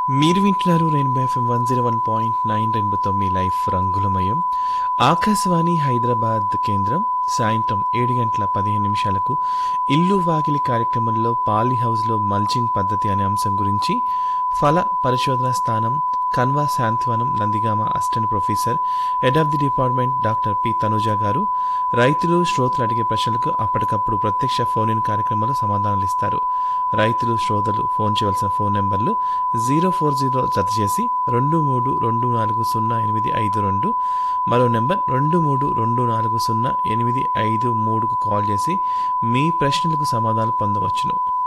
మీరు వింటున్నారు rainbow FM one zero one point nine రెయిన్బోతో మీ లైఫ్ రంగులమయం ఆకాశవాణి హైదరాబాద్ కేంద్రం సాయంత్రం ఏడు గంటల పదిహేను నిమిషాలకు ఇల్లు వాకిలి కార్యక్రమంలో పాలీ హౌస్లో మల్చింగ్ పద్ధతి అనే అంశం గురించి ఫల పరిశోధన స్థానం Kanha Shantivanam Nandigama assistant professor head of the department doctor P Tanuja గారు రైతులు శ్రోతలు అడిగే ప్రశ్నలకు అప్పటికప్పుడు ప్రత్యక్ష ఫోన్ ఇన్ కార్యక్రమంలో సమాధానాలు ఇస్తారు రైతులు శ్రోతలు ఫోన్ చేయవలసిన ఫోన్ నెంబర్లు జీరో ఫోర్ జీరో జత చేసి రెండు మూడు రెండు నాలుగు సున్నా ఎనిమిది ఐదు రెండు మరో నెంబర్ రెండు మూడు రెండు నాలుగు సున్నా ఎనిమిది ఐదు మూడుకు కాల్ చేసి మీ ప్రశ్నలకు సమాధానాలు పొందవచ్చును